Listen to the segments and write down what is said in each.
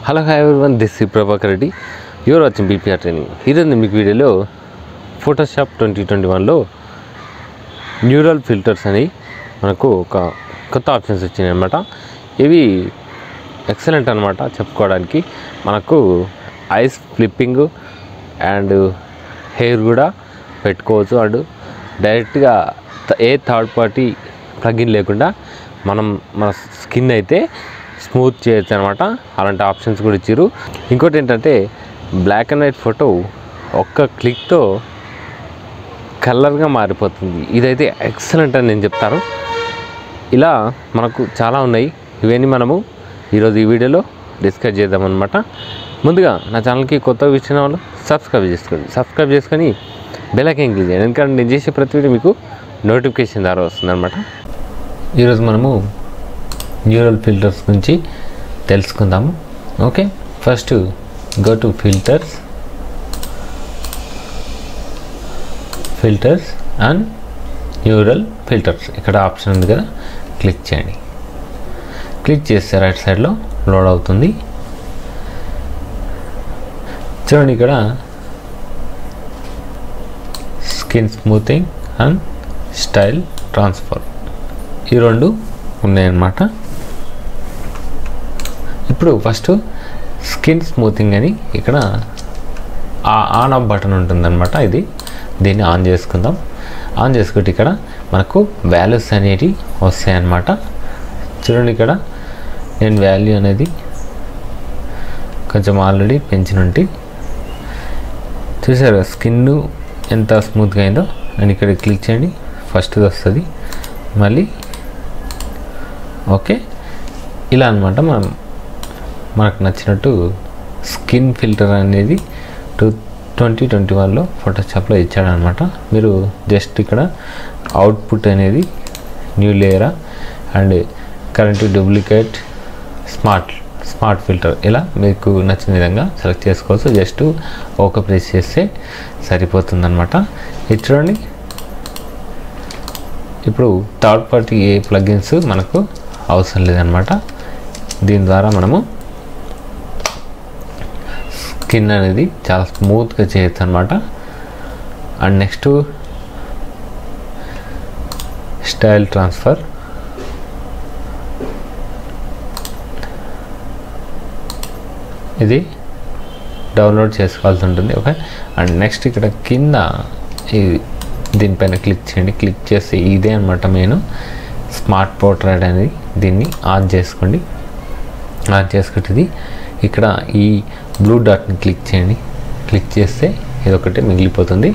hello hi one this ఈ Prabhakar Reddy you're watching BPR training ఈరోజు మీకు వీడియోలో ఫోటోషాప్ ట్వంటీ ట్వంటీ వన్లో న్యూరల్ ఫిల్టర్స్ అని మనకు ఒక కొత్త ఆప్షన్స్ వచ్చినాయి అనమాట ఇవి ఎక్సలెంట్ అనమాట చెప్పుకోవడానికి మనకు ఐస్ ఫ్లిప్పింగ్ అండ్ హెయిర్ కూడా పెట్టుకోవచ్చు అండ్ డైరెక్ట్గా త- ఏ థర్డ్ పార్టీ ప్లగిన్ లేకుండా మనం మన స్కిన్ అయితే స్మూత్ చేయొచ్చు అనమాట అలాంటి ఆప్షన్స్ కూడా ఇచ్చారు ఇంకోటి ఏంటంటే బ్లాక్ అండ్ వైట్ ఫోటో ఒక్క క్లిక్తో కలర్గా మారిపోతుంది ఇదైతే ఎక్సలెంట్ అని నేను చెప్తాను ఇలా మనకు చాలా ఉన్నాయి ఇవన్నీ మనము ఈరోజు ఈ వీడియోలో డిస్కస్ చేద్దామన్నమాట ముందుగా నా ఛానల్కి కొత్తగా వచ్చిన వాళ్ళు సబ్స్క్రైబ్ చేసుకోండి సబ్స్క్రైబ్ చేసుకొని బెల్లైకన్ క్లిక్ చేయండి ఎందుకంటే నేను చేసే ప్రతి వీడియో మీకు నోటిఫికేషన్ ద్వారా వస్తుందన్నమాట ఈరోజు మనము న్యూరల్ ఫిల్టర్స్ గురించి తెలుసుకుందాము okay first go to filters filters and neural filters ఇక్కడ ఆప్షన్ ఉంది కదా క్లిక్ చేయండి క్లిక్ చేస్తే రైట్ సైడ్లో లోడ్ అవుతుంది చూడండి ఇక్కడ skin smoothing and style transfer ఈ రెండు ఉన్నాయన్నమాట ఇప్పుడు ఫస్ట్ స్కిన్ స్మూతింగ్ అని ఇక్కడ ఆ- ఆన్ ఆఫ్ బటన్ ఉంటుందన్నమాట ఇది దీన్ని ఆన్ చేసుకుందాం ఆన్ చేసుకుంటే ఇక్కడ మనకు వాల్యూస్ అనేవి వస్తాయన్నమాట చూడండి ఇక్కడ నేను వాల్యూ అనేది కొంచెం ఆల్రెడీ పెంచినుంటి చూసారు స్కిన్ ఎంత స్మూత్గా అయిందో నేను ఇక్కడ క్లిక్ చేయండి ఫస్ట్ వస్తుంది మళ్ళీ ఓకే ఇలా అనమాట మనం మనకు నచ్చినట్టు స్కిన్ ఫిల్టర్ అనేది టూ ట్వంటీ ట్వంటీ వన్లో ఫోటోషాప్లో ఇచ్చాడనమాట మీరు జస్ట్ ఇక్కడ అవుట్పుట్ అనేది న్యూ లేయరా and current duplicate smart smart filter ఇలా మీకు నచ్చిన విధంగా సెలెక్ట్ చేసుకోవచ్చు జస్ట్ ఓకే ప్రెస్ చేస్తే సరిపోతుందన్నమాట ఇది చూడండి ఇప్పుడు థర్డ్ పార్టీ ఏ ప్లగిన్స్ మనకు అవసరం లేదనమాట దీని ద్వారా మనము స్కిన్ అనేది చాలా స్మూత్గా చేయొచ్చు అనమాట అండ్ నెక్స్ట్ స్టైల్ ట్రాన్స్ఫర్ ఇది డౌన్లోడ్ చేసుకోవాల్సి ఉంటుంది ఓకే అండ్ నెక్స్ట్ ఇక్కడ కింద ఈ దీనిపైన క్లిక్ చేయండి క్లిక్ చేస్తే ఇదే అనమాట మెయిన్ స్మార్ట్ పోర్ట్రేట్ అనేది దీన్ని ఆన్ చేసుకోండి ఆన్ చేసుకుంటుంది ఇక్కడ ఈ బ్లూ డాట్ని క్లిక్ చేయండి క్లిక్ చేస్తే ఇది ఒకటి మిగిలిపోతుంది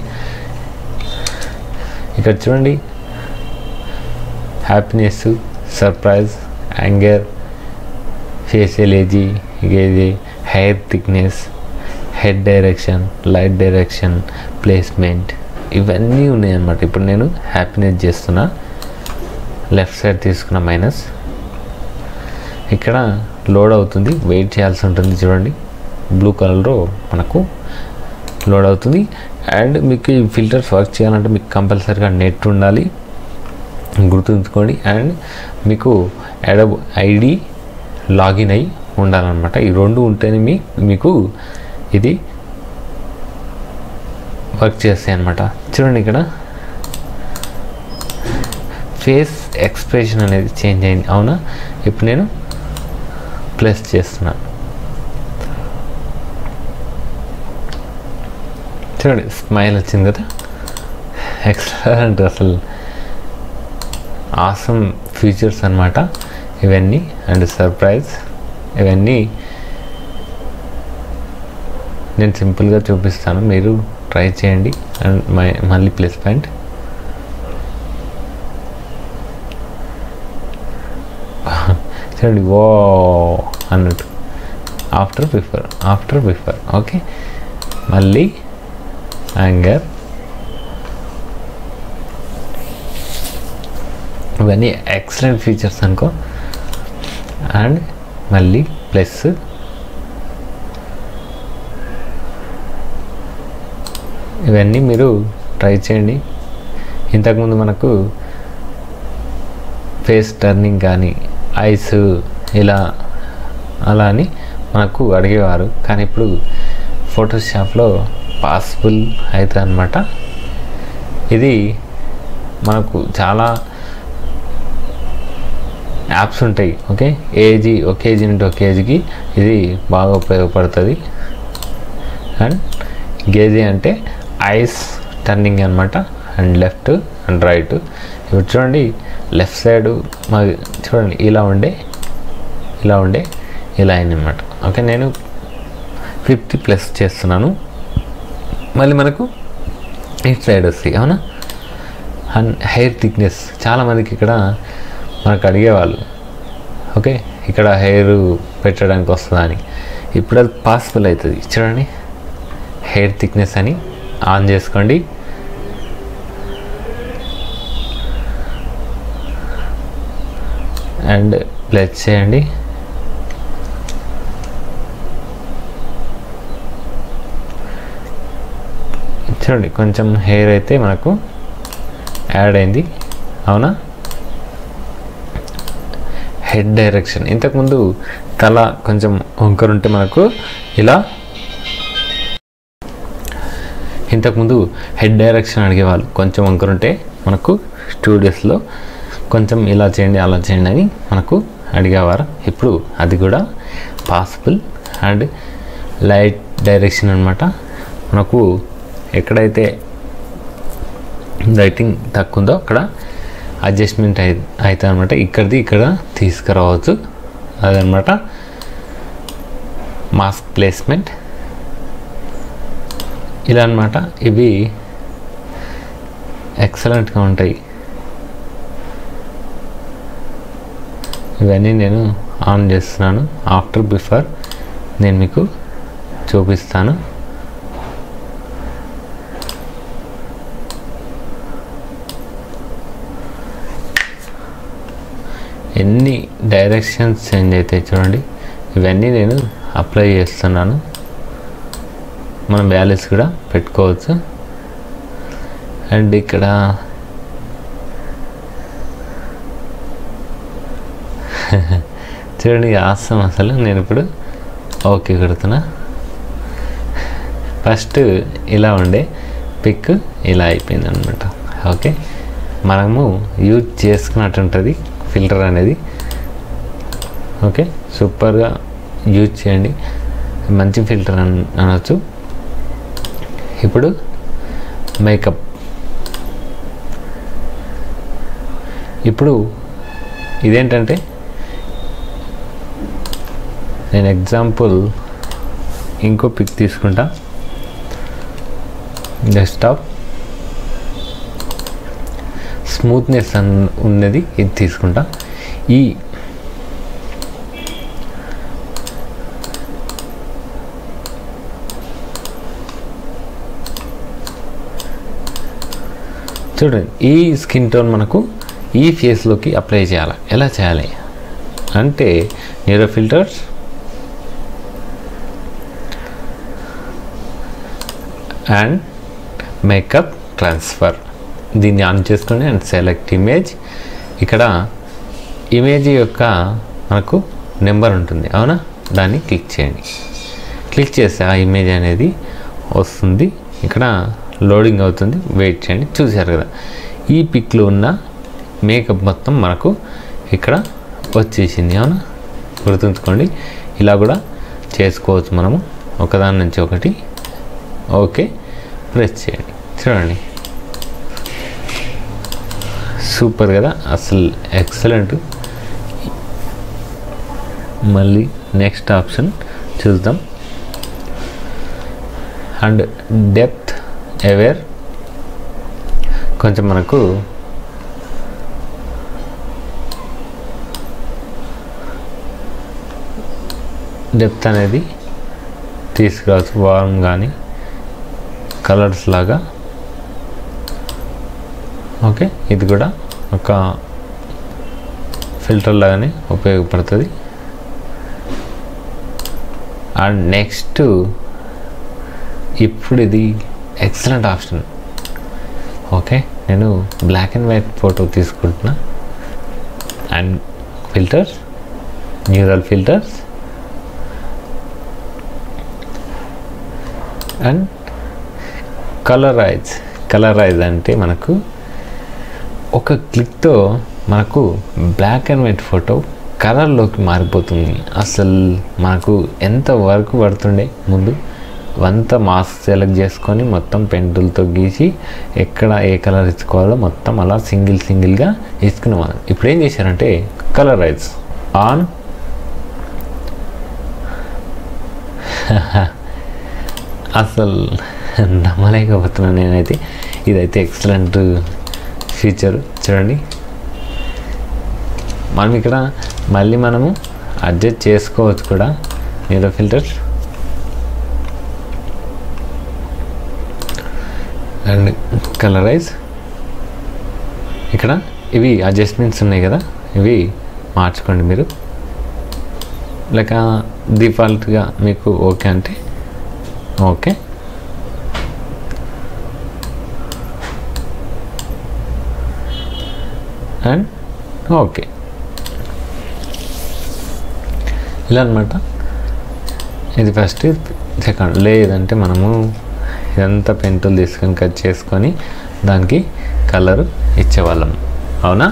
ఇక్కడ చూడండి happiness surprise anger facial age ఇది hair thickness head direction light direction placement ఇవన్నీ ఉన్నాయన్నమాట ఇప్పుడు నేను హ్యాపీనెస్ చేస్తున్నా లెఫ్ట్ సైడ్ తీసుకున్న మైనస్ ఇక్కడ లోడ్ అవుతుంది వెయిట్ చేయాల్సి ఉంటుంది చూడండి బ్లూ కలర్లో మనకు లోడ్ అవుతుంది అండ్ మీకు ఈ ఫిల్టర్స్ వర్క్ చేయాలంటే మీకు కంపల్సరీగా నెట్ ఉండాలి గుర్తుంచుకోండి అండ్ మీకు ఎడబ్ ఐడి లాగిన్ అయి ఉండాలన్నమాట ఈ రెండు ఉంటేనే మీ మీకు ఇది వర్క్ చేస్తాయి అన్నమాట చూడండి ఇక్కడ ఫేస్ ఎక్స్ప్రెషన్ అనేది చేంజ్ అయింది అవునా ఇప్పుడు నేను ప్లస్ చేస్తున్నాను చూడండి స్మైల్ వచ్చింది కదా ఎక్సలెంట్ అసలు ఆసమ్ ఫీచర్స్ అన్నమాట ఇవన్నీ అండ్ సర్ప్రైజ్ ఇవన్నీ నేను సింపుల్గా చూపిస్తాను మీరు ట్రై చేయండి అండ్ మై- మళ్ళీ ప్లస్ పాయింట్ చూడండి ఓ అన్నట్టు after before after before okay మళ్ళీ యాంగర్ ఇవన్నీ ఎక్సలెంట్ ఫీచర్స్ అనుకో అండ్ మళ్ళీ ప్లస్ ఇవన్నీ మీరు ట్రై చేయండి ఇంతకుముందు మనకు ఫేస్ టర్నింగ్ కానీ ఐస్ ఇలా అలా అని మనకు అడిగేవారు కానీ ఇప్పుడు ఫోటోషాప్లో పాసిబుల్ అవుతుంది అనమాట ఇది మనకు చాలా యాప్స్ ఉంటాయి ఓకే ఏజీ ఒక కేజీ నుండి ఒక కేజీకి ఇది బాగా ఉపయోగపడుతుంది అండ్ గేజీ అంటే ఐస్ టర్నింగ్ అనమాట అండ్ లెఫ్ట్ అండ్ రైట్ ఇప్పుడు చూడండి లెఫ్ట్ సైడ్ మా చూడండి ఇలా ఉండే ఇలా ఉండే ఇలా అయిందనమాట ఓకే నేను ఫిఫ్టీ ప్లస్ చేస్తున్నాను మళ్ళీ మనకు ఇటు సైడ్ వస్తాయి అవునా అండ్ హెయిర్ థిక్నెస్ చాలామందికి ఇక్కడ మనకు అడిగేవాళ్ళు ఓకే ఇక్కడ హెయిర్ పెట్టడానికి వస్తుందా అని ఇప్పుడు అది పాసిబుల్ అవుతుంది చూడండి హెయిర్ థిక్నెస్ అని ఆన్ చేసుకోండి అండ్ ప్లస్ చేయండి చూడండి కొంచెం హెయిర్ అయితే మనకు యాడ్ అయింది అవునా హెడ్ డైరెక్షన్ ఇంతకుముందు తల కొంచెం వంకరుంటే మనకు ఇలా ఇంతకుముందు హెడ్ డైరెక్షన్ అడిగేవాళ్ళు కొంచెం వంకరుంటే మనకు స్టూడియోస్లో కొంచెం ఇలా చేయండి అలా చేయండి అని మనకు అడిగేవారు ఇప్పుడు అది కూడా పాసిబుల్ అండ్ లైట్ డైరెక్షన్ అనమాట మనకు ఎక్కడైతే లైటింగ్ తక్కువ ఉందో అక్కడ అడ్జస్ట్మెంట్ అయి అవుతుంది అనమాట ఇక్కడిది ఇక్కడ తీసుకురావచ్చు అదనమాట మాస్క్ ప్లేస్మెంట్ ఇలా అనమాట ఇవి ఎక్సలెంట్గా ఉంటాయి ఇవన్నీ నేను ఆన్ చేస్తున్నాను ఆఫ్టర్ బిఫోర్ నేను మీకు చూపిస్తాను ఎన్ని డైరెక్షన్స్ చేంజ్ అవుతాయి చూడండి ఇవన్నీ నేను అప్లై చేస్తున్నాను మనం బ్యాలెన్స్ కూడా పెట్టుకోవచ్చు అండ్ ఇక్కడ చూడండి ఆసం అసలు నేను ఇప్పుడు ఓకే కొడుతున్నా ఫస్ట్ ఇలా ఉండే పిక్ ఇలా అయిపోయింది అనమాట ఓకే మనము యూజ్ చేసుకున్నట్టు ఉంటుంది ఫిల్టర్ అనేది ఓకే సూపర్గా యూజ్ చేయండి మంచి ఫిల్టర్ అన్ అనొచ్చు ఇప్పుడు మేకప్ ఇప్పుడు ఇదేంటంటే నేను ఎగ్జాంపుల్ ఇంకో పిక్ తీసుకుంటా డెస్క్టాప్ స్మూత్నెస్ అన్ ఉన్నది ఇది తీసుకుంటా ఈ చూడండి ఈ స్కిన్ టోన్ మనకు ఈ ఫేస్లోకి అప్లై చేయాలి ఎలా చేయాలి అంటే neuro filters and makeup transfer దీన్ని ఆన్ చేసుకోండి అండ్ సెలెక్ట్ ఇమేజ్ ఇక్కడ ఇమేజ్ యొక్క మనకు నెంబర్ ఉంటుంది అవునా దాన్ని క్లిక్ చేయండి క్లిక్ చేస్తే ఆ ఇమేజ్ అనేది వస్తుంది ఇక్కడ లోడింగ్ అవుతుంది వెయిట్ చేయండి చూశారు కదా ఈ పిక్లో ఉన్న మేకప్ మొత్తం మనకు ఇక్కడ వచ్చేసింది అవునా గుర్తుంచుకోండి ఇలా కూడా చేసుకోవచ్చు మనము ఒకదాని నుంచి ఒకటి ఓకే ప్రెస్ చేయండి చూడండి సూపర్ కదా అసలు ఎక్సలెంట్ మళ్ళీ నెక్స్ట్ ఆప్షన్ చూద్దాం అండ్ డెప్త్ అవేర్ కొంచెం మనకు డెప్త్ అనేది తీసుకురావచ్చు వార్మ్ కానీ కలర్స్ లాగా ఓకే ఇది కూడా ఒక ఫిల్టర్ లాగానే ఉపయోగపడుతుంది అండ్ నెక్స్ట్ ఇప్పుడు ఇది ఎక్సలెంట్ ఆప్షన్ ఓకే నేను బ్లాక్ అండ్ వైట్ ఫోటో తీసుకుంటున్నా and filters neural filters and colourise colourise అంటే మనకు ఒక క్లిక్తో మనకు బ్లాక్ అండ్ వైట్ ఫోటో కలర్లోకి మారిపోతుంది అసలు మనకు ఎంత వర్క్ పడుతుండే ముందు అంతా మాస్క్ సెలెక్ట్ చేసుకొని మొత్తం పెంటులతో గీసి ఎక్కడ ఏ కలర్ ఇచ్చుకోవాలో మొత్తం అలా సింగిల్ సింగిల్గా ఇచ్చుకునే వాళ్ళం ఇప్పుడు ఏం చేశారంటే కలరైజ్ ఆన్ అసలు నమ్మలేకపోతున్నాను నేనైతే ఇదైతే ఎక్సలెంట్ ఫీచర్ చూడండి మనం ఇక్కడ మళ్ళీ మనము అడ్జస్ట్ చేసుకోవచ్చు కూడా నీలో ఫిల్టర్స్ అండ్ కలరైజ్ ఇక్కడ ఇవి అడ్జస్ట్మెంట్స్ ఉన్నాయి కదా ఇవి మార్చుకోండి మీరు లేక డిఫాల్ట్గా మీకు ఓకే అంటే ఓకే అండ్ ఓకే ఇలా అనమాట ఇది ఫస్ట్ సెకండ్ లేదంటే మనము ఇదంతా పెంటులు తీసుకొని కట్ చేసుకొని దానికి కలర్ ఇచ్చేవాళ్ళం అవునా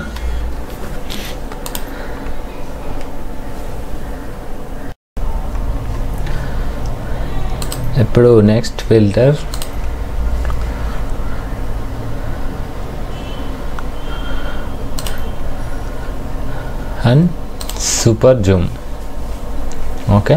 ఇప్పుడు next filter and super zoom okay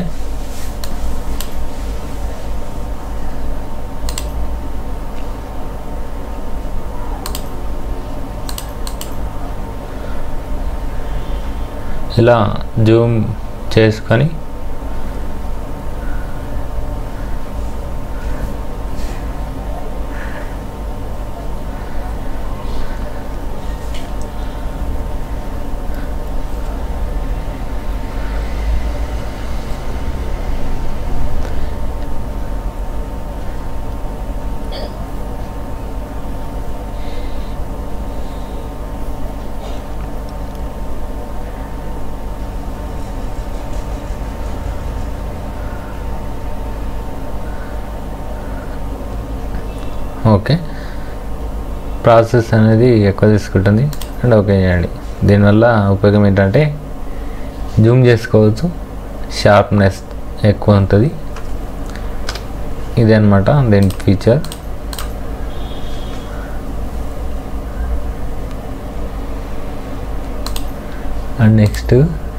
ఇలా జూమ్ చేసుకొని ఓకే ప్రాసెస్ అనేది ఎక్కువ తీసుకుంటుంది అండ్ ఓకే చేయండి దీనివల్ల ఉపయోగం ఏంటంటే జూమ్ చేసుకోవచ్చు షార్ప్నెస్ ఎక్కువ ఉంటుంది ఇది అనమాట దీని feature and next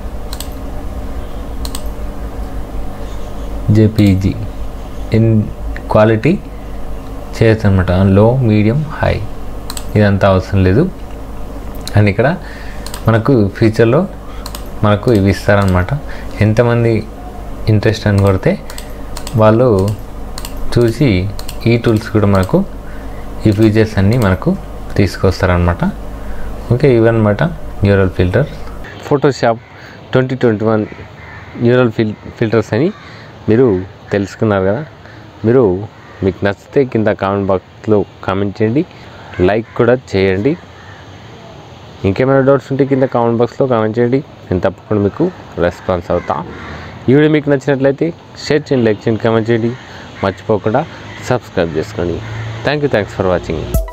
JPEG in quality చేయొచ్చు అనమాట లో మీడియం హై ఇదంతా అవసరం లేదు అండ్ ఇక్కడ మనకు ఫ్యూచర్లో మనకు ఇవి ఇస్తారనమాట ఎంతమంది ఇంట్రెస్ట్ అని కొడితే వాళ్ళు చూసి ఈ టూల్స్ కూడా మనకు ఈ ఫీచర్స్ అన్నీ మనకు తీసుకొస్తారనమాట ఓకే ఇవన్నమాట neural filter Photoshop twenty twenty one neural ఫిల్ ఫిల్టర్స్ అని మీరు తెలుసుకున్నారు కదా మీరు మీకు నచ్చితే కింద కామెంట్ బాక్స్లో కామెంట్ చేయండి లైక్ కూడా చేయండి ఇంకేమైనా డౌట్స్ ఉంటే కింద కామెంట్ బాక్స్లో కామెంట్ చేయండి నేను తప్పకుండా మీకు రెస్పాన్స్ అవుతా ఈ వీడియో మీకు నచ్చినట్లయితే షేర్ చేయండి లైక్ చేయండి కామెంట్ చేయండి మర్చిపోకుండా సబ్స్క్రైబ్ చేసుకోండి thank you thanks for watching